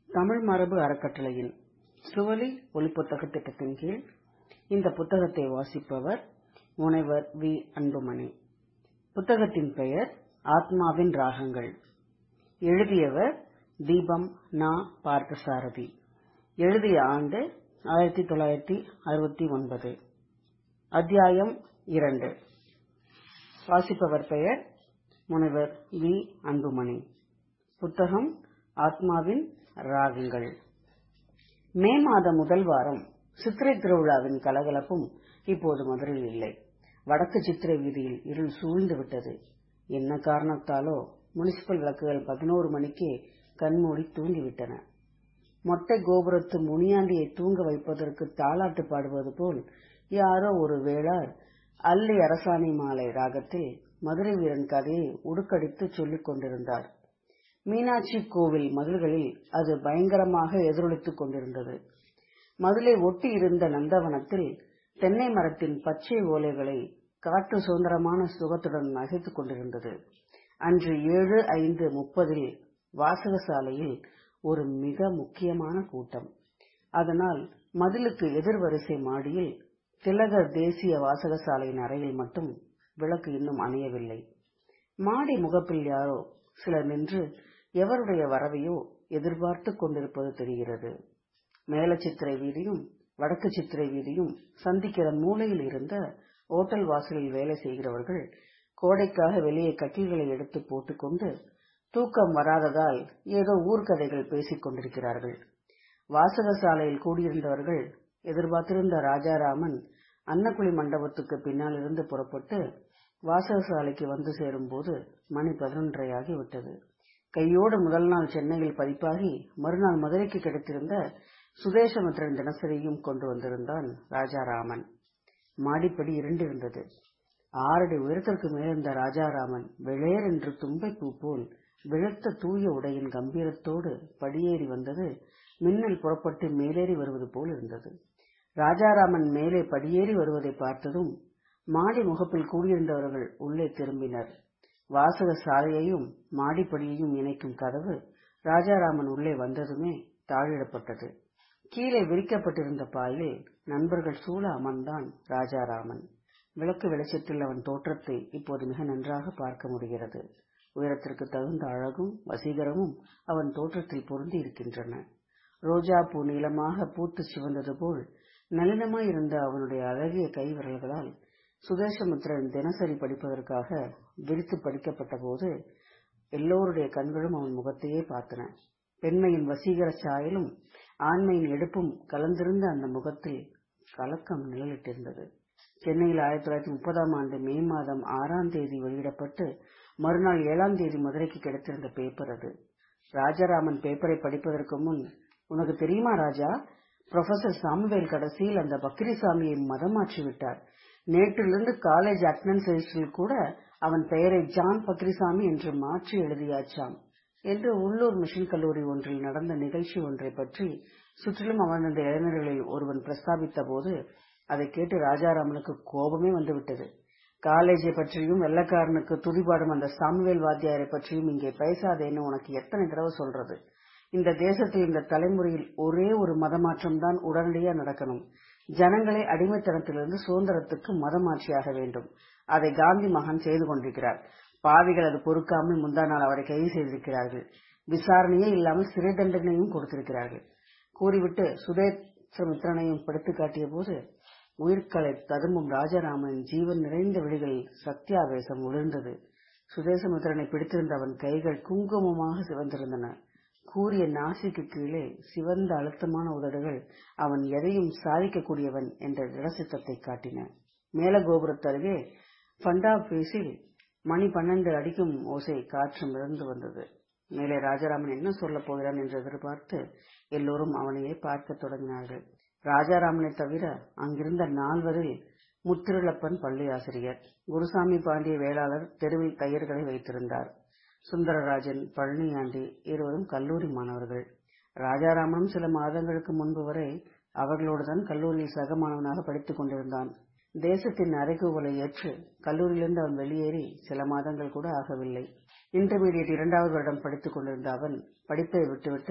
தமிழ் மரபு அறக்கட்டளையின் சுவலி ஒலிப்புத்தகத் திட்டத்தின் கீழ் இந்த புத்தகத்தை வாசிப்பவர் முனைவர் வி. அன்புமணி. புத்தகத்தின் பெயர் ஆத்மாவின் ராகங்கள். எழுதியவர் தீபம் நா. பார்த்தசாரதி. எழுதிய ஆண்டு ஆயிரத்து தொள்ளாயிரத்து அறுபத்தொன்பது. அத்தியாயம் இரண்டு. வாசிப்பவர் பெயர் முனைவர் வி. அன்புமணி. புத்தகம் ஆத்மாவின் ராகங்கள். மே மாத முதல் வாரம் சித்திரை திருவிழாவின் கலகலப்பும் இப்போது மதுரையில் இல்லை. வடக்கு சித்திரை வீதியில் இருள் சூழ்ந்து விட்டது. என்ன காரணத்தாலோ முனிசிபல் விளக்குகள் பதினோரு மணிக்கே கண்மூடி தூங்கிவிட்டன. மொட்டை கோபுரத்து முனியாண்டியை தூங்க வைப்பதற்கு தாலாட்டு பாடுவது போல் யாரோ ஒரு வேளார் அல்லி அரசாணி மாலை ராகத்தில் மதுரை வீரன் கதையை உடுக்கடித்துச் சொல்லிக் கொண்டிருந்தார். மீனாட்சி கோவில் மதில்களில் அது பயங்கரமாக எதிரொலித்துக் கொண்டிருந்தது. மதிலை ஒட்டி இருந்த நந்தவனத்தில் தென்னை மரத்தின் பச்சை ஓலைகளை காற்று சுதந்திரமான சுகத்துடன் அசைத்துக் கொண்டிருந்தது. அன்று ஏழு ஐந்து முப்பதில் வாசகசாலையில் ஒரு மிக முக்கியமான கூட்டம். அதனால் மதிலுக்கு எதிர் வரிசை மாடியில் திலகர் தேசிய வாசகசாலையின் அறையில் மட்டும் விளக்கு இன்னும் அணையவில்லை. மாடி முகப்பில் யாரோ சிலர் நின்று எவருடைய வரவையோ எதிர்பார்த்துக் கொண்டிருப்பது தெரிகிறது. மேல சித்திரை வீதியும் வடக்கு சித்திரை வீதியும் சந்திக்கிற மூலையில் இருந்த ஓட்டல் வாசலில் வேலை செய்கிறவர்கள் கோடைக்காக வெளியே கட்டில்களை எடுத்துப் போட்டுக் கொண்டு தூக்கம் வராததால் ஏதோ ஊர்க்கதைகள் பேசிக் கொண்டிருக்கிறார்கள். வாசகசாலையில் கூடியிருந்தவர்கள் எதிர்பார்த்திருந்த ராஜாராமன் அன்னக்குழி மண்டபத்துக்கு பின்னாலிருந்து புறப்பட்டு வாசகசாலைக்கு வந்து சேரும்போது மணி பதினொன்றரையாகி விட்டது. கையோடு முதல் நாள் சென்னையில் பதிப்பாகி மறுநாள் மதுரைக்கு கிடைத்திருந்த சுதேசமித்திரன் தினசரியும் கொண்டு வந்திருந்தான் ராஜாராமன். மாடிப்படி இருண்டிருந்தது. ஆறடி உயரத்திற்கு மேலிருந்த ராஜாராமன் வெளேரென்று தும்பைப்பூ போல் வெளுத்த தூய உடையின் கம்பீரத்தோடு படியேறி வந்தது மின்னல் புறப்பட்டு மேலேறி வருவது போல் இருந்தது. ராஜாராமன் மேலே படியேறி வருவதைப் பார்த்ததும் மாடி முகப்பில் கூடியிருந்தவர்கள் உள்ளே திரும்பினர். வாசக சாலையையும் மாடிப்படியையும் இணைக்கும் கதவு ராஜாராமன் உள்ளே வந்ததுமே தாழிடப்பட்டது. கீழே விரிக்கப்பட்டிருந்த பாயில் நண்பர்கள் சூழ அமர்ந்தான் ராஜாராமன். விளக்கு வெளிச்சத்தில் அவன் தோற்றத்தை இப்போது மிக நன்றாக பார்க்க முடிகிறது. உயரத்திற்கு தகுந்த அழகும் வசீகரமும் அவன் தோற்றத்தில் பொருந்தி இருக்கின்றன. ரோஜாப்பூ நீளமாக பூத்துச் சிவந்தது போல் நளினமாயிருந்த அவனுடைய அழகிய கை விரல்களால் சுதேசமித்திரன் தினசரி படிப்பதற்காக விரித்துப் படிக்கப்பட்டபோது எல்லோருடைய கண்களும் அவன் முகத்தையே பார்த்தன. பெண்மையின் வசீகரச் சாயலும் ஆண்மையின் எடுப்பும் கலந்திருந்த அந்த முகத்தில் கலக்கம் நிழலிட்டிருந்தது. சென்னையில் ஆயிரத்து தொள்ளாயிரத்து முப்பதாம் ஆண்டு மே மாதம் ஆறாம் தேதி வெளியிடப்பட்டு மறுநாள் ஏழாம் தேதி மதுரைக்கு கிடைத்திருந்த பேப்பர் அது. ராஜாராமன் பேப்பரைப் படிப்பதற்கு முன் உனக்கு தெரியுமா ராஜா புரொஃபசர் சாமுவேல் கடைசியில் அந்த பக்கிரிசாமியை மதம் மாற்றி விட்டார். நேற்றிலிருந்து காலேஜ் அட்டெண்டன்ஸ் ரெஜிஸ்டரில் கூட அவன் பெயரை ஜான் பக்கிரிசாமி என்று மாற்றி எழுதியாச்சாம் என்று உள்ளூர் மிஷன் கல்லூரி ஒன்றில் நடந்த நிகழ்ச்சி ஒன்றைப் பற்றி சுற்றிலும் அமர்ந்திருந்த இளைஞர்களில் ஒருவன் பிரஸ்தாபித்த போது அதைக் கேட்டு ராஜாராமனுக்கு கோபமே வந்துவிட்டது. காலேஜைப் பற்றியும் வெள்ளைக்காரனுக்கு துதிபாடும் அந்த சாமுவேல் வாத்தியாரைப் பற்றியும் இங்கே பேசாதேன்னு உனக்கு எத்தனை தடவை சொல்றது. இந்த தேசத்தில் இந்த தலைமுறையில் ஒரே ஒரு மதமாற்றம்தான் உடனடியா நடக்கணும். ஜனங்களை அடிமைத்தனத்திலிருந்து சுதந்திரத்துக்கு மதம் மாற்றியாக வேண்டும். அதை காந்தி மகான் செய்து கொண்டிருக்கிறார். பாவிகள் அது பொறுக்காமல் முந்தாநாள் அவரை கைது செய்திருக்கிறார்கள். விசாரணையே இல்லாமல் சிறை தண்டனையும் கொடுத்திருக்கிறார்கள். கூறிவிட்டு சுதேசமித்திரனையும் படித்துக் காட்டியபோது உயிர்களை ததும்பும் ராஜாராமனின் ஜீவன் நிறைந்த விழிகளில் சத்யாவேசம் ஒளிர்ந்தது. சுதேசமித்திரனைப் பிடித்திருந்த அவன் கைகள் குங்குமமாக சிவந்திருந்தன. கூரிய நாசிக்குக் கீழே சிவந்த அழுத்தமான உதடுகள் அவன் எதையும் சாதிக்கக் கூடியவன் என்ற திடசித்தத்தைக் காட்டின. மேல கோபுரத்தருகே பண்டாபீஸில் மணி பன்னெண்டு அடிக்கும் ஓசை காற்று மிதந்து வந்தது. மேலே ராஜாராமன் என்ன சொல்லப் போகிறான் என்று எதிர்பார்த்து எல்லோரும் அவனையே பார்க்கத் தொடங்கினார்கள். ராஜாராமனைத் தவிர அங்கிருந்த நால்வரில் முத்திருளப்பன் பள்ளி ஆசிரியர். குருசாமி பாண்டிய வேளாளர் தெருவில் தையர்கடை வைத்திருந்தார். சுந்தரராஜன் பழனியாண்டி இருவரும் கல்லூரி மாணவர்கள். ராஜாராமனும் சில மாதங்களுக்கு முன்பு வரை அவர்களோடுதான் கல்லூரியில் சக மாணவனாக படித்துக் கொண்டிருந்தான். தேசத்தின் அறைகூவலை ஏற்று கல்லூரியிலிருந்து அவன் வெளியேறி சில மாதங்கள் கூட ஆகவில்லை. இன்டர்மீடியட் இரண்டாவது வருடம் படித்துக் கொண்டிருந்த அவன் படிப்பை விட்டுவிட்டு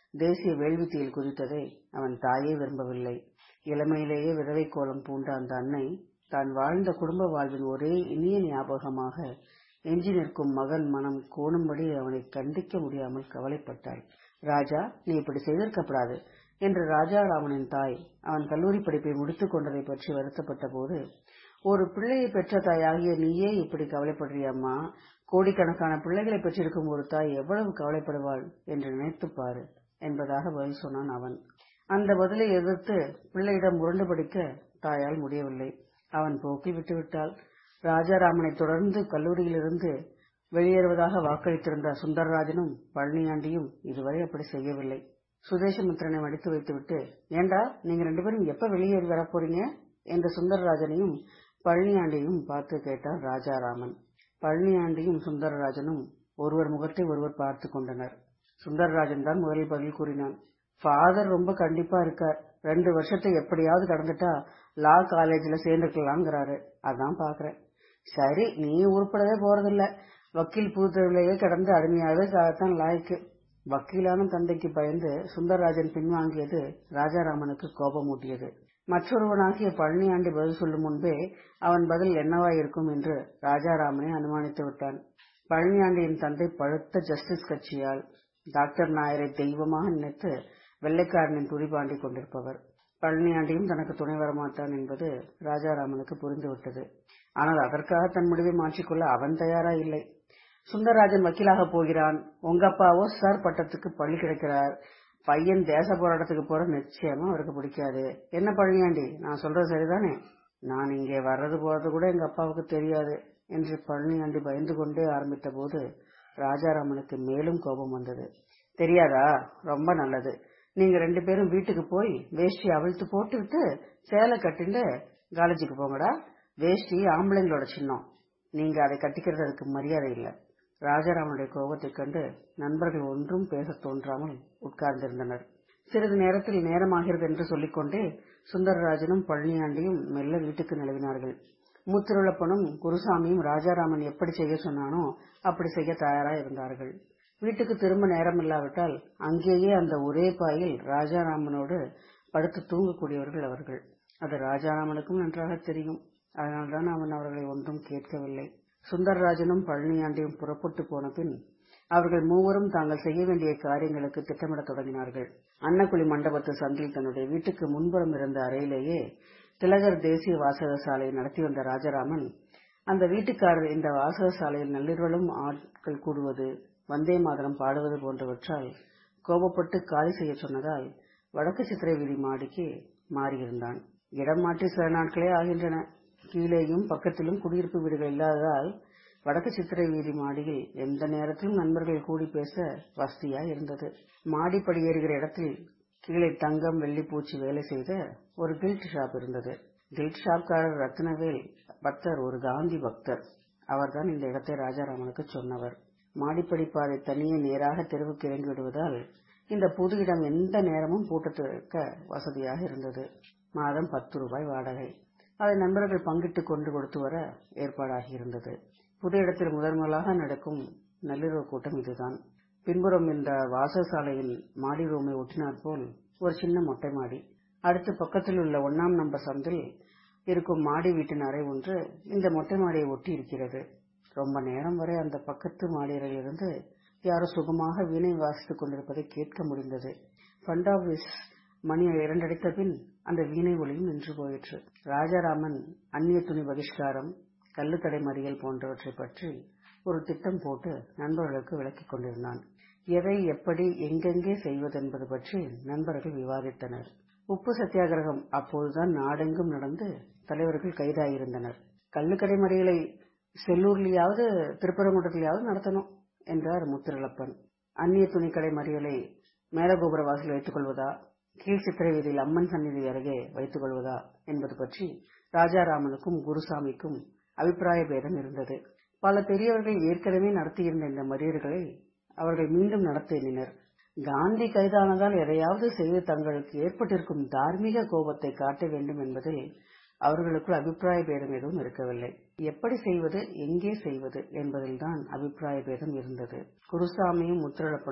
தேசிய வேள்வித்தீயில் குதித்ததை அவன் தாயே விரும்பவில்லை இளமையிலேயே விதவை கோலம் பூண்ட அந்த அன்னை தான் வாழ்ந்த குடும்ப வாழ்வின் ஒரே இனிய ஞாபகமாக எஞ்சி நிற்கும் மகன் மனம் கோணும்படி அவனை கண்டிக்க முடியாமல் கவலைப்பட்டாள் ராஜா நீ இப்படி செய்திருக்கப்படாது என்று ராஜாராமனின் தாய் அவன் கல்லூரி படிப்பை முடித்துக் கொண்டதை பற்றி வருத்தப்பட்ட போது ஒரு பிள்ளையை பெற்ற தாயாகிய நீயே இப்படி கவலைப்படுறியம்மா கோடிக்கணக்கான பிள்ளைகளை பெற்றிருக்கும் ஒரு தாய் எவ்வளவு கவலைப்படுவாள் என்று நினைத்துப் பாரு என்பதாக பதில் சொன்னான் அவன் அந்த பதிலை எதிர்த்து பிள்ளையிடம் முரண்டு படிக்க தாயால் முடியவில்லை அவன் போக்கி விட்டுவிட்டாள் ராஜாராமனை தொடர்ந்து கல்லூரியிலிருந்து வெளியேறுவதாக வாக்களித்திருந்த சுந்தரராஜனும் பழனியாண்டியும் இதுவரை அப்படி செய்யவில்லை சுதேசமித்திரனை மடித்து வைத்துவிட்டு ஏண்டா நீங்க ரெண்டு பேரும் எப்ப வெளியேறி வரப்போறீங்க என்ற சுந்தரராஜனையும் பழனியாண்டியும் பார்த்து கேட்டார் ராஜாராமன் பழனியாண்டியும் சுந்தரராஜனும் ஒருவர் முகத்தை ஒருவர் பார்த்து கொண்டனர் சுந்தரராஜன் தான் முதலில் பதில் கூறினான் ஃபாதர் ரொம்ப கண்டிப்பா இருக்கார் ரெண்டு வருஷத்தை எப்படியாவது கடந்துட்டா லா காலேஜ்ல சேர்ந்துக்கலாங்கிறாரு அதான் பாக்குறேன் சரி நீ உருப்படவே போறதில்ல வக்கீல் பூத்தவிலேயே கடந்து அருமையாவே தான் லாய்க்கு வக்கீலான தந்தைக்கு பயந்து சுந்தரராஜன் பின்வாங்கியது ராஜாராமனுக்கு கோபமூட்டியது மற்றொருவனாகிய பழனியாண்டி பதில் சொல்லும் முன்பே அவன் பதில் என்னவாயிருக்கும் என்று ராஜாராமனை அனுமானித்து விட்டான் பழனியாண்டியின் தந்தை பழுத்த ஜஸ்டிஸ் கட்சியால் டாக்டர் நாயரை தெய்வமாக நினைத்து வெள்ளைக்காரனின் துடிபாண்டி கொண்டிருப்பவர் பழனியாண்டியும் தனக்கு துணை வரமாட்டான் என்பது ராஜாராமனுக்கு புரிந்துவிட்டது ஆனால் அதற்காக தன் முடிவை மாற்றிக்கொள்ள அவன் தயாரா இல்லை சுந்தரராஜன் வக்கீலாக போகிறான் உங்க அப்பாவோ சார் பட்டத்துக்கு பள்ளி கிடைக்கிறார் பையன் தேச போராட்டத்துக்கு போற நிச்சயமா அவருக்கு பிடிக்காது என்ன பழனியாண்டி நான் சொல்றது சரிதானே நான் இங்கே வர்றது போறது கூட எங்க அப்பாவுக்கு தெரியாது என்று பழனியாண்டி பயந்து கொண்டே ஆரம்பித்த போது ராஜாராமனுக்கு மேலும் கோபம் வந்தது தெரியாதா ரொம்ப நல்லது நீங்க ரெண்டு பேரும் வீட்டுக்கு போய் வேஷ்டி அவிழ்த்து போட்டுவிட்டு சேலை கட்டிட்டு காலேஜுக்கு போங்கடா வேஷ்டி ஆம்பளைங்களோட சின்னம் நீங்க அதை கட்டிக்கிறது அதுக்கு மரியாதை இல்லை ராஜாராமனுடைய கோபத்தைக் கண்டு நண்பர்கள் ஒன்றும் பேசத் தோன்றாமல் உட்கார்ந்திருந்தனர் சிறிது நேரத்தில் நேரமாகிறது என்று சொல்லிக்கொண்டே சுந்தரராஜனும் பழனியாண்டியும் மெல்ல வீட்டுக்கு நிலவினார்கள் மூத்திருளப்பனும் குருசாமியும் ராஜாராமன் எப்படி செய்ய சொன்னானோ அப்படி செய்ய தயாரா இருந்தார்கள் வீட்டுக்கு திரும்ப நேரம் இல்லாவிட்டால் அங்கேயே அந்த ஒரே பாயில் ராஜாராமனோடு படுத்து தூங்கக்கூடியவர்கள் அவர்கள் அது ராஜாராமனுக்கும் நன்றாக தெரியும் அதனால்தான் அவன் அவர்களை ஒன்றும் கேட்கவில்லை சுந்தரராஜனும் பழனியாண்டியும் புறப்பட்டு போன பின் அவர்கள் மூவரும் தாங்கள் செய்ய வேண்டிய காரியங்களுக்கு திட்டமிடத் தொடங்கினார்கள் அன்னக்குழி மண்டபத்து சந்தில் தன்னுடைய வீட்டுக்கு முன்புறம் இருந்த அறையிலேயே திலகர் தேசிய வாசக சாலையை நடத்தி வந்த ராஜாராமன் அந்த வீட்டுக்காரர் இந்த வாசக சாலையில் நள்ளிரவலும் ஆட்கள் கூடுவது வந்தே மாதரம் பாடுவது போன்றவற்றால் கோபப்பட்டு காலி செய்ய சொன்னதால் வடக்கு சித்திரை வீதி மாடிக்கு மாறியிருந்தான் இடம் மாற்றி சில நாட்களே ஆகின்றன கீழேயும் பக்கத்திலும் குடியிருப்பு வீடுகள் இல்லாததால் வடக்கு சித்திரை வீதி மாடியில் எந்த நேரத்திலும் நண்பர்கள் கூடி பேச வசதியா இருந்தது மாடிப்படி ஏறுகிற இடத்தில் கீழே தங்கம் வெள்ளி பூச்சி வேலை செய்த ஒரு கில்ட் ஷாப் இருந்தது கில்ட் ஷாப்காரர் ரத்னவேல் பக்தர் ஒரு காந்தி பக்தர் அவர்தான் இந்த இடத்தை ராஜாராமனுக்கு சொன்னவர் மாடிப்படி பாதை தனியே நேராக தெருவுக்கு இறங்கி விடுவதால் இந்த புது இடம் எந்த நேரமும் பூட்டத்திருக்க வசதியாக இருந்தது மாதம் பத்து ரூபாய் வாடகை அதை நண்பர்கள் பங்கிட்டு கொண்டு கொடுத்து வர ஏற்பாடாகி இருந்தது புது இடத்தில் முதன் முதலாக நடக்கும் நள்ளிரவு கூட்டம் இதுதான் பின்புறம் இந்த வாசசாலையில் மாடி ரூமை ஒட்டினாற் போல் ஒரு சின்ன மொட்டை மாடி அடுத்து பக்கத்தில் உள்ள ஒன்னாம் நம்பர் சந்தில் இருக்கும் மாடி வீட்டின் அறை ஒன்று இந்த மொட்டை மாடியை ஒட்டி இருக்கிறது ரொம்ப நேரம் வரை அந்த பக்கத்து மாடியறையிலிருந்து யாரோ சுகமாக வீணை வாசித்துக் கொண்டிருப்பதை கேட்க முடிந்தது ஃபண்ட் ஆபீஸ் மணி இரண்டடித்த பின் அந்த வீணை ஒளியும் நின்று போயிற்று ராஜாராமன் அந்நிய துணி பகிஷ்காரம் கள்ளுக்கடை மறியல் போன்றவற்றை பற்றி ஒரு திட்டம் போட்டு நண்பர்களுக்கு விளக்கிக் கொண்டிருந்தான் எதை எப்படி எங்கெங்கே செய்வதென்பது பற்றி நண்பர்கள் விவாதித்தனர் உப்பு சத்தியாகிரகம் அப்போதுதான் நாடெங்கும் நடந்து தலைவர்கள் கைதாகியிருந்தனர் கள்ளுக்கடை மறியலை செல்லூர்லயாவது திருப்பரங்குன்றத்திலாவது நடத்தணும் என்றார் முத்திரலப்பன் அந்நிய துணிக்கடை மறியலை மேலகோபுர வாசல் வைத்துக் கொள்வதா கீழ் சித்திரை வீதியில் அம்மன் சந்நிதி அருகே வைத்துக் கொள்வதா என்பது பற்றி ராஜாராமனுக்கும் குருசாமிக்கும் அபிப்பிராய பேதம் இருந்தது பல பெரியவர்கள் ஏற்கனவே நடத்தியிருந்த இந்த மறியல்களை அவர்கள் மீண்டும் நடத்த எண்ணினர் காந்தி கைதானதால் எதையாவது செய்து தங்களுக்கு ஏற்பட்டிருக்கும் தார்மீக கோபத்தை காட்ட வேண்டும் என்பதில் அவர்களுக்குள் அபிப்பிராய பேதம் எதுவும் இருக்கவில்லை எப்படி செய்வது எங்கே செய்வது என்பதில்தான் அபிப்பிராய பேதம் இருந்தது குருசாமியும் முத்திரளப்பனும்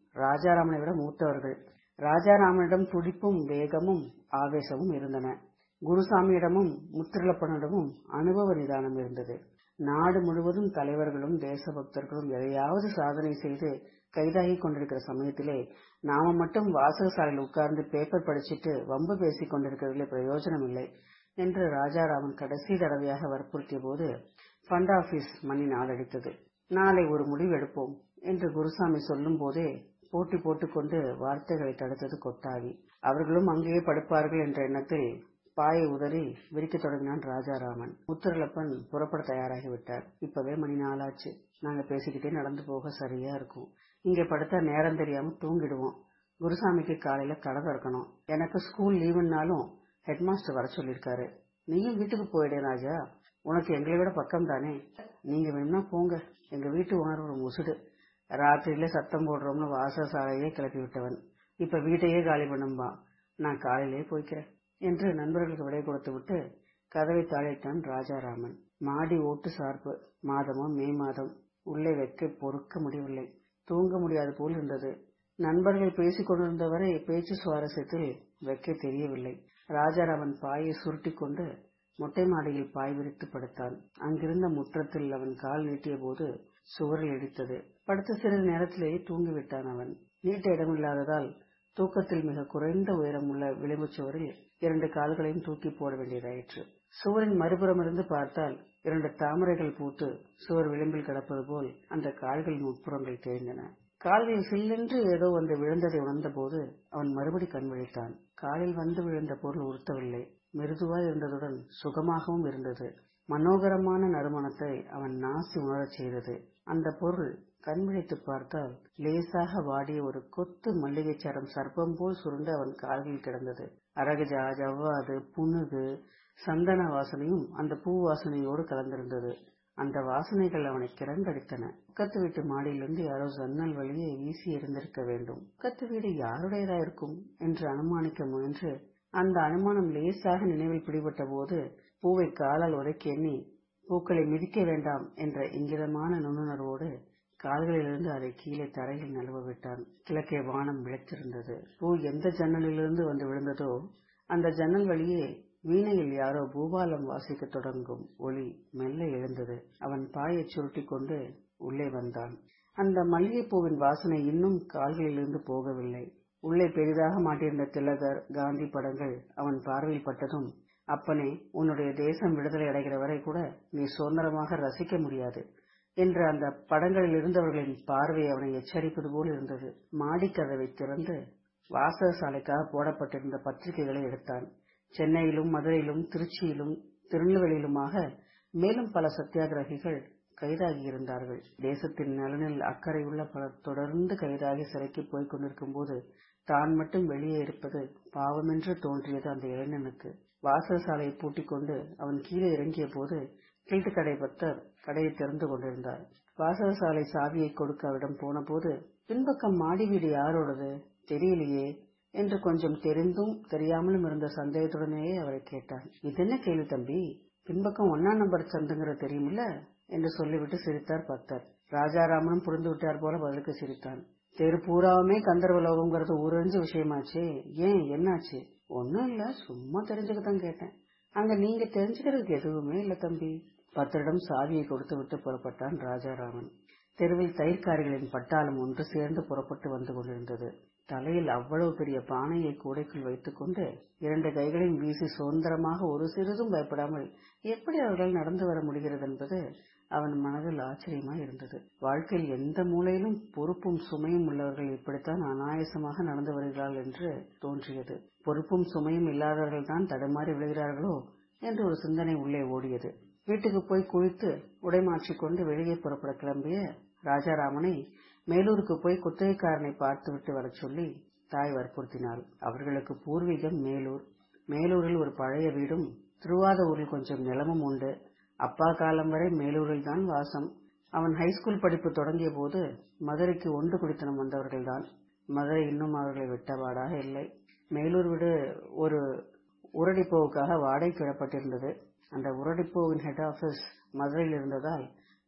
ராஜாராமனை விட மூத்தவர்கள் ராஜாராமனிடம் துடிப்பும் வேகமும் ஆவேசமும் இருந்தன குருசாமியிடமும் முத்திரலப்பனிடமும் அனுபவ நிதானம் இருந்தது நாடு முழுவதும் தலைவர்களும் தேசபக்தர்களும் எதையாவது சாதனை செய்து கைதாகி கொண்டிருக்கிற சமயத்திலே நாம மட்டும் வாசகசாலையில் உட்கார்ந்து பேப்பர் படிச்சிட்டு வம்பு பேசிக் கொண்டிருக்கிறதுல பிரயோஜனம் இல்லை என்று ராஜாராமன் கடைசி தடவையாக வற்புறுத்திய போது ஃபண்ட் ஆபீஸ் மணி நாளடித்தது நாளை ஒரு முடிவு எடுப்போம் என்று குருசாமி சொல்லும் போதே போட்டி போட்டுக்கொண்டு வார்த்தைகளை தடுத்தது கொட்டாவி அவர்களும் அங்கேயே படுப்பார்கள் என்ற எண்ணத்தில் பாயை உதறி விரிக்கத் தொடங்கினான் ராஜாராமன் முத்திரலப்பன் புறப்பட தயாராகிவிட்டார் இப்பவே மணி நாளாச்சு நாங்க பேசிக்கிட்டே நடந்து போக சரியா இருக்கும் இங்க படுத்தா நேரம் தெரியாம தூங்கிடுவோம் குருசாமிக்கு காலையில கடை திறக்கணும் எனக்கு ஸ்கூல் லீவுன்னாலும் ஹெட் மாஸ்டர் வர சொல்லிருக்காரு நீயும் வீட்டுக்கு போயிடே ராஜா உனக்கு எங்களை விட பக்கம் தானே நீங்க வேணும்னா போங்க எங்க வீட்டு ஓனர் ஒரு முசுடு ராத்திரியில சத்தம் போடுறோம்னு வாசசாலையே கிளப்பி விட்டவன் இப்ப வீட்டையே காலி பண்ணும்பா நான் காலையிலேயே போய்க்கிறேன் என்று நண்பர்களுக்கு விடை கொடுத்து விட்டு கதவை தாளிட்டான் ராஜாராமன் மாடி ஓட்டு சார்பு மாதமோ மே மாதம் உள்ளே வைக்க பொறுக்க முடியவில்லை தூங்க முடியாது போல் இருந்தது நண்பர்கள் பேசிக் கொண்டிருந்தவரை பேச்சு சுவாரஸ்யத்தில் வைக்க தெரியவில்லை ராஜாராமன் பாயை சுருட்டி கொண்டு மொட்டை மாடியில் பாய் விரித்து படுத்தான் அங்கிருந்த முற்றத்தில் அவன் கால் நீட்டிய போது சுவரில் இடித்தது படுத்த சிறிது நேரத்திலேயே தூங்கிவிட்டான் அவன் நீட்ட இடமில்லாததால் தூக்கத்தில் மிக குறைந்த உயரம் உள்ள விளிம்பு சுவரில் இரண்டு கால்களையும் தூக்கி போட வேண்டியதாயிற்று சுவரின் மறுபுறமிருந்து பார்த்தால் இரண்டு தாமரைகள் பூத்து சுவர் விளிம்பில் கிடப்பது போல் அந்த கால்களின் உட்புறங்கள் தெரிந்தன கால்களில் சில்லென்று ஏதோ வந்து விழுந்ததை உணர்ந்தபோது அவன் மறுபடி கண் விழித்தான் காலில் வந்து விழுந்த பொருள் உறுத்தவில்லை மிருதுவாய் இருந்ததுடன் சுகமாகவும் இருந்தது மனோகரமான நறுமணத்தை அவன் நாசி உணரச் செய்தது அந்த பொருள் கண் விழித்து பார்த்தால் லேசாக வாடிய ஒரு கொத்து மல்லிகைச் சரம் சர்ப்பம் போல் சுருண்டு அவன் கால்களில் கிடந்தது அரகஜா ஜவ்வாது புனுகு சந்தன வாசனையும் அந்த பூ வாசனையோடு கலந்திருந்தது அந்த வாசனைகள் அவனை கிரண்டடித்தன பக்கத்து வீட்டு மாடியிலிருந்து யாரோ ஜன்னல் வழியே வீசி எறிந்திருக்க வேண்டும் பக்கத்து வீடு யாருடையதா இருக்கும் என்று அனுமானிக்க முயன்று அந்த அனுமானம் லேசாக நினைவில் பிடிபட்ட போது பூவை காலால் உதைக்க எண்ணி பூக்களை மிதிக்க வேண்டாம் என்ற இங்கிதமான நுண்ணுணர்வோடு கால்களிலிருந்து அதை கீழே தரையில் நழுவ விட்டான் கிழக்கே வானம் விளைத்திருந்தது பூ எந்த ஜன்னலிலிருந்து வந்து விழுந்ததோ அந்த ஜன்னல் வழியே வீணையில் யாரோ பூபாலம் வாசிக்க தொடங்கும் ஒளி மெல்ல எழுந்தது அவன் பாயைச் சுருட்டி கொண்டு உள்ளே வந்தான் அந்த மல்லிகைப்பூவின் வாசனை இன்னும் கால்களிலிருந்து போகவில்லை உள்ளே பெரிதாக மாட்டியிருந்த திலகர் காந்தி படங்கள் அவன் பார்வையில் பட்டதும் அப்பனே உன்னுடைய தேசம் விடுதலை அடைகிற வரை கூட நீ சுதந்திரமாக ரசிக்க முடியாது என்று அந்த படங்களில் இருந்தவர்களின் பார்வை அவனை எச்சரிப்பது போல் இருந்தது மாடிக்கதவை திறந்து வாசகசாலைக்காக போடப்பட்டிருந்த பத்திரிகைகளை எடுத்தான் சென்னையிலும் மதுரையிலும் திருச்சியிலும் திருநெல்வேலியிலுமாக மேலும் பல சத்தியாகிரகிகள் கைதாகி இருந்தார்கள் தேசத்தின் நலனில் அக்கறையுள்ள பலர் தொடர்ந்து கைதாகி சிறைக்கு போய்க் கொண்டிருக்கும் போது தான் மட்டும் வெளியே இருப்பது பாவமென்று தோன்றியது அந்த இளைஞனுக்கு வாசகசாலையை பூட்டிக் கொண்டு அவன் கீழே இறங்கிய போது கில்ட்டு கடை பத்தர் கடையை திறந்து கொண்டிருந்தார் வாசகசாலை சாவியை கொடுக்க அவரிடம் போன போது பின்பக்கம் மாடி வீடு யாரோடது தெரியலையே என்று கொஞ்சம் தெரிந்தும் தெரியாமலும் இருந்த சந்தேகத்துடனேயே அவரை கேட்டான் இது என்ன கேள்வி தம்பி பின்பக்கம் ஒன்னாம் நம்பர் சந்துங்கிற தெரியுமில்ல என்று சொல்லிவிட்டு சிரித்தார் பக்தர் ராஜாராமனும் புரிந்து விட்டார் போல பதிலுக்கு சிரித்தான் தெரு பூராவுமே கந்தர்வலோகம்ங்கிறது ஊரறிஞ்ச விஷயமாச்சே ஏன் என்னாச்சு ஒன்னும் இல்ல சும்மா தெரிஞ்சுக்கத்தான் கேட்டேன் அங்க நீங்க தெரிஞ்சுக்கிறதுக்கு எதுவுமே இல்ல தம்பி பத்தரிடம் சாவியை கொடுத்து விட்டு புறப்பட்டான் ராஜாராமன் தெருவில் தயிர்காரிகளின் பட்டாளம் ஒன்று சேர்ந்து புறப்பட்டு வந்து கொண்டிருந்தது தலையில் அவ்வளவு பெரிய பானையை கூடைக்குள் வைத்துக்கொண்டு இரண்டு கைகளையும் வீசி சுதந்திரமாக ஒரு சிறிதும் பயப்படாமல் எப்படி அவர்கள் நடந்து வர முடிகிறது என்பது அவன் மனதில் ஆச்சரியமாய் இருந்தது வாழ்க்கையில் எந்த மூலையிலும் பொறுப்பும் சுமையும் உள்ளவர்கள் இப்படித்தான் அனாயசமாக நடந்து வருகிறார்கள் என்று தோன்றியது பொறுப்பும் சுமையும் இல்லாதவர்கள் தான் தடுமாறி விழுகிறார்களோ என்று ஒரு சிந்தனை உள்ளே ஓடியது வீட்டுக்கு போய் குளித்து உடை மாற்றிக்கொண்டு வெளியே புறப்பட கிளம்பிய ராஜாராமனை மேலூருக்கு போய் குத்தகைக்காரனை பார்த்துவிட்டு வரச் சொல்லி தாய் வற்புறுத்தினாள் அவர்களுக்கு பூர்வீகம் மேலூர் மேலூரில் ஒரு பழைய வீடும் திருவாதூரில் கொஞ்சம் நிலமும் உண்டு அப்பா காலம் வரை மேலூரில் தான் வாசம் அவன் ஹைஸ்கூல் படிப்பு தொடங்கிய போது மதுரைக்கு ஒன்று குடித்தனம் வந்தவர்கள்தான் மதுரை இன்னும் அவர்களை விட்டபாடாக இல்லை மேலூர் வீடு ஒரு உரடிப்போவுக்காக வாடகைக்கு விடப்பட்டிருந்தது அந்த உரடிப்போவின் ஹெட் ஆபீஸ் மதுரையில் இருந்ததால்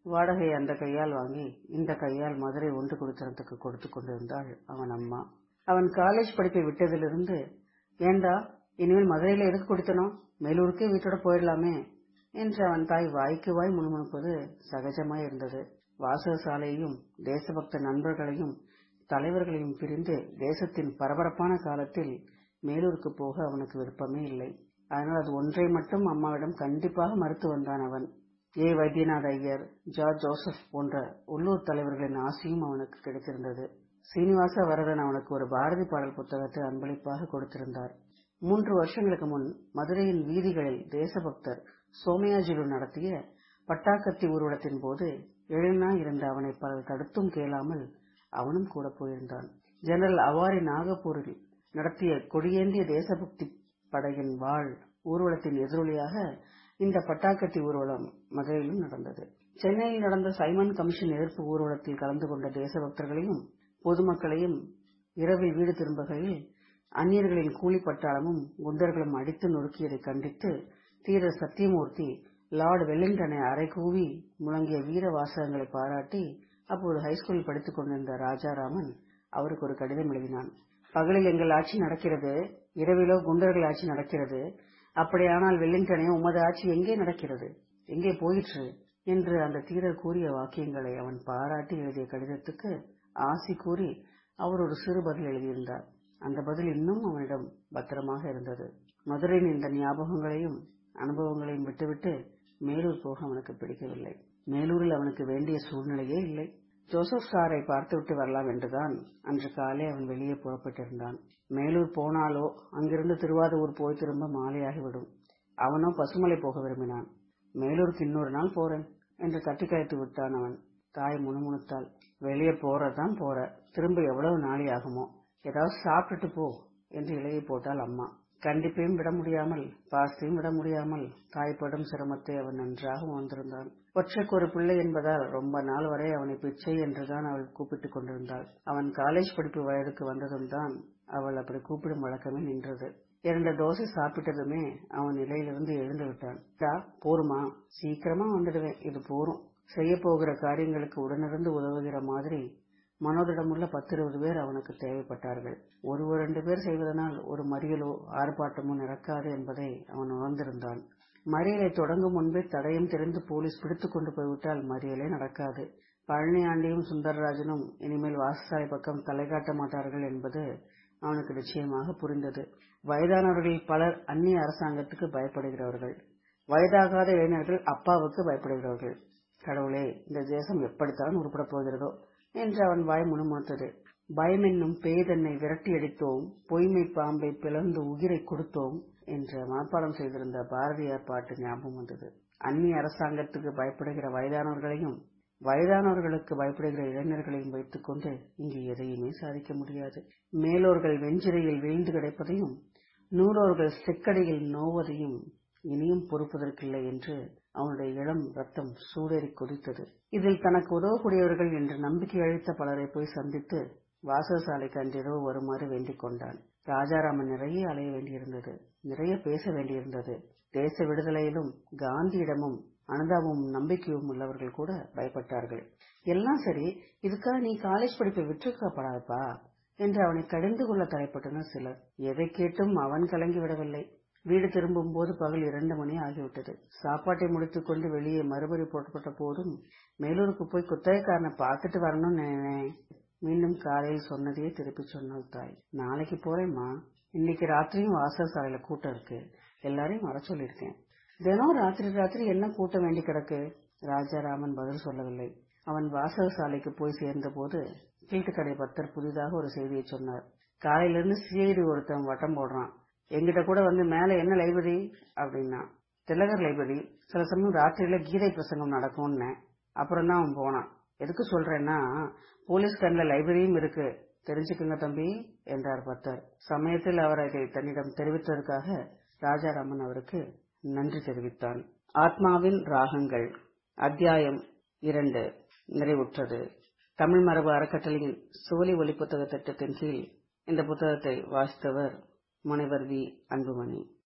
வாடகை அந்த கையால் வாங்கி இந்த கையால் மதுரை ஒன்று குடித்தனத்துக்கு கொடுத்து கொண்டிருந்தாள் அவன் அம்மா அவன் காலேஜ் படிப்பை விட்டதிலிருந்து ஏண்டா இனிமேல் மதுரையில எதுக்கு குடித்தனம் மேலூருக்கே வீட்டோட போயிடலாமே என்று அவன் தாய் வாய்க்கு வாய் முணுமுணுப்பது சகஜமாய் இருந்தது வாசகசாலையையும் தேசபக்த நண்பர்களையும் தலைவர்களையும் பிரிந்து தேசத்தின் பரபரப்பான காலத்தில் மேலூருக்கு போக அவனுக்கு விருப்பமே இல்லை அதனால் அது ஒன்றை மட்டும் அம்மாவிடம் கண்டிப்பாக மறுத்து வந்தான் அவன் ஏ வைத்தியநாத் ஐயர் ஜார்ஜ் ஜோசப் போன்ற உள்ளூர் தலைவர்களின் ஆசையும் அவனுக்கு கிடைத்திருந்தது சீனிவாச வரதன் அவனுக்கு ஒரு பாரதி பாடல் புத்தகத்தை அன்பளிப்பாக கொடுத்திருந்தார் மூன்று வருஷங்களுக்கு முன் மதுரையின் வீதிகளில் தேசபக்தர் சோமயாஜிலு நடத்திய பட்டாக்கத்தி ஊர்வலத்தின் போது எழுநாய் இருந்த அவனை பலர் தடுத்தும் கேளாமல் அவனும் கூட போயிருந்தான் ஜெனரல் அவாரி நாகப்பூரில் நடத்திய கொடியேந்திய தேசபக்தி படையின் வாழ் ஊர்வலத்தின் எதிரொலியாக இந்த பட்டாக்கத்தி ஊர்வலம் மதுரையிலும் நடந்தது சென்னையில் நடந்த சைமன் கமிஷன் எதிர்ப்பு ஊர்வலத்தில் கலந்து கொண்ட தேசபக்தர்களையும் பொதுமக்களையும் இரவில் வீடு திரும்புகையில் அந்நியர்களின் கூலி பட்டாளமும் குண்டர்களும் அடித்து நொறுக்கியதை கண்டித்து தீரர் சத்தியமூர்த்தி லார்டு வெல்லிங்டனை அரைகூவி முழங்கிய வீர வாசகங்களை பாராட்டி அப்போது ஹைஸ்கூலில் படித்துக் கொண்டிருந்த ராஜாராமன் அவருக்கு ஒரு கடிதம் எழுதினான் பகலில் எங்கள் ஆட்சி நடக்கிறது இரவிலோ குண்டர்கள் ஆட்சி நடக்கிறது அப்படியானால் வெல்லிங்டனே உமது ஆட்சி எங்கே நடக்கிறது எங்கே போயிற்று என்று அந்த தீரர் கூறிய வாக்கியங்களை அவன் பாராட்டி எழுதிய கடிதத்துக்கு ஆசி கூறி அவர் ஒரு சிறு பதில் எழுதியிருந்தார் அந்த பதில் இன்னும் அவனிடம் பத்திரமாக இருந்தது மதுரையின் இந்த ஞாபகங்களையும் அனுபவங்களையும் விட்டுவிட்டு மேலூர் போக அவனுக்கு பிடிக்கவில்லை மேலூரில் அவனுக்கு வேண்டிய சூழ்நிலையே இல்லை ஜோசப் சாரை பார்த்துவிட்டு வரலாம் என்றுதான் அன்று காலை அவன் வெளியே புறப்பட்டிருந்தான் மேலூர் போனாலோ அங்கிருந்து திருவாரூர் போய் திரும்ப மாலையாகிவிடும் அவனோ பசுமலை போக விரும்பினான் மேலூருக்கு இன்னொரு நாள் போறேன் என்று தட்டி கழித்து விட்டான் அவன் தாய் முணுமுணுத்தாள் வெளியே போறதான் போற திரும்ப எவ்வளவு நாளி ஆகுமோ ஏதாவது சாப்பிட்டுட்டு போ என்று இலையை போட்டாள் அம்மா கண்டிப்பையும் விட முடியாமல் பாசத்தையும் விட முடியாமல் தாய்ப்படும் சிரமத்தை அவன் நன்றாக உணர்ந்திருந்தான் ஒற்றைக்கு ஒரு பிள்ளை என்பதால் ரொம்ப நாள் வரை அவனை பிச்சை என்றுதான் அவள் கூப்பிட்டுக் கொண்டிருந்தாள் அவன் காலேஜ் படிப்பு வயதுக்கு வந்ததும் தான் அவள் அப்படி கூப்பிடும் வழக்கமே நின்றது இரண்டு தோசை சாப்பிட்டதுமே அவன் நிலையிலிருந்து எழுந்து விட்டான் போருமா சீக்கிரமா வந்துடுவேன் இது போரும் செய்ய போகிற காரியங்களுக்கு உடனிருந்து உதவுகிற மாதிரி மனோதிடமுள்ள பத்து இருபது பேர் அவனுக்கு தேவைப்பட்டார்கள் ஒரு ரெண்டு பேர் செய்வதனால் ஒரு மறியலோ ஆர்ப்பாட்டமோ நடக்காது என்பதை அவன் உணர்ந்திருந்தான் மறியலை தொடங்கும் முன்பே தடயம் தெரிந்து போலீஸ் பிடித்துக் கொண்டு போய்விட்டால் மறியலே நடக்காது பழனி ஆண்டியும் சுந்தரராஜனும் இனிமேல் வாசசாலை பக்கம் தலை காட்ட மாட்டார்கள் என்பது அவனுக்கு நிச்சயமாக புரிந்தது வயதானவர்களில் பலர் அந்நிய அரசாங்கத்துக்கு பயப்படுகிறவர்கள் வயதாகாத இளைஞர்கள் அப்பாவுக்கு பயப்படுகிறவர்கள் கடவுளே இந்த தேசம் எப்படித்தான் உருப்பட போகிறதோ என்று அவன் வாய் முணுமுணுத்தது பயம் என்னும் பேதன்னை விரட்டி அடித்தோம் பொய்மை பாம்பை பிளந்து உயிரை கொடுத்தோம் என்று மனப்பாடம் செய்திருந்த பாரதியார் பாட்டு ஞாபகம் வந்தது அந்நிய அரசாங்கத்துக்கு பயப்படுகிற வயதானவர்களையும் வயதானவர்களுக்கு பயப்படுகிற இளைஞர்களையும் வைத்துக் கொண்டு இங்கு எதையுமே சாதிக்க முடியாது மேலோர்கள் வெஞ்சிரையில் வீழ்ந்து கிடப்பதையும் நூறோர்கள் செக்கடையில் நோவதையும் இனியும் பொறுப்பதற்கில்லை என்று அவனுடைய இளம் ரத்தம் சூடேறி கொதித்தது இதில் தனக்கு உதவக்கூடியவர்கள் என்று நம்பிக்கை அளித்த பலரை போய் சந்தித்து வாசகசாலைக்கு அன்றிரவு வருமாறு வேண்டிக் கொண்டான் ராஜாராமன் நிறைய அலைய வேண்டியிருந்தது நிறைய பேச வேண்டியிருந்தது தேச விடுதலையிலும் காந்தியிடமும் அனுதாபமும் நம்பிக்கையும் உள்ளவர்கள் கூட பயப்பட்டார்கள் எல்லாம் சரி இதுக்காக நீ காலேஜ் படிப்பை விட்டுருக்கப்படாதப்பா என்று அவனை கடிந்து கொள்ள தலைப்பட்டனர் சிலர் எதை கேட்டும் அவன் கலங்கி விடவில்லை வீடு திரும்பும் போது பகல் இரண்டு மணி ஆகிவிட்டது சாப்பாட்டை முடித்துக் கொண்டு வெளியே மறுபடி போட்டப்பட்ட போதும் மேலூருக்கு போய் குத்தகைக்காரனை பார்த்துட்டு வரணும்னு நினைனேன் மீண்டும் காலையில் சொன்னதையே திருப்பி சொன்னாள் தாய் நாளைக்கு போறேம்மா இன்னைக்கு ராத்திரியும் வாசகசாலையில கூட்டம் இருக்கு எல்லாரையும் வர சொல்லியிருக்கேன் தினம் ராத்திரி ராத்திரி என்ன கூட்டம் வேண்டி கிடக்கு ராஜாராமன் பதில் சொல்லவில்லை அவன் வாசகசாலைக்கு போய் சேர்ந்த போது கீழ்த்துக்கடை பத்தர் புதிதாக ஒரு செய்தியை சொன்னார் காலையிலிருந்து சிஐடி ஒருத்தன் வட்டம் போடுறான் எங்கிட்ட கூட வந்து மேல என்ன லைப்ரரி அப்படின்னா திலகர் லைப்ரரி சில சமயம் ராத்திரியில கீதை பிரசங்கம் நடக்கும்னு அப்புறம் தான் அவன் போனான் எதுக்கு சொல்றேன்னா போலீஸ் கண்ணில் லைப்ரரியும் இருக்கு தெரிஞ்சுக்குங்க தம்பி என்றார் பத்தர் சமயத்தில் அவர் அதை தன்னிடம் தெரிவித்ததற்காக ராஜாராமன் அவருக்கு நன்றி தெரிவித்தான் ஆத்மாவின் ராகங்கள் அத்தியாயம் இரண்டு நிறைவுற்றது தமிழ் மரபு அறக்கட்டளையின் சுவலி ஒலி புத்தக திட்டத்தின் கீழ் இந்த புத்தகத்தை வாசித்தவர் முனைவர் வி அன்புமணி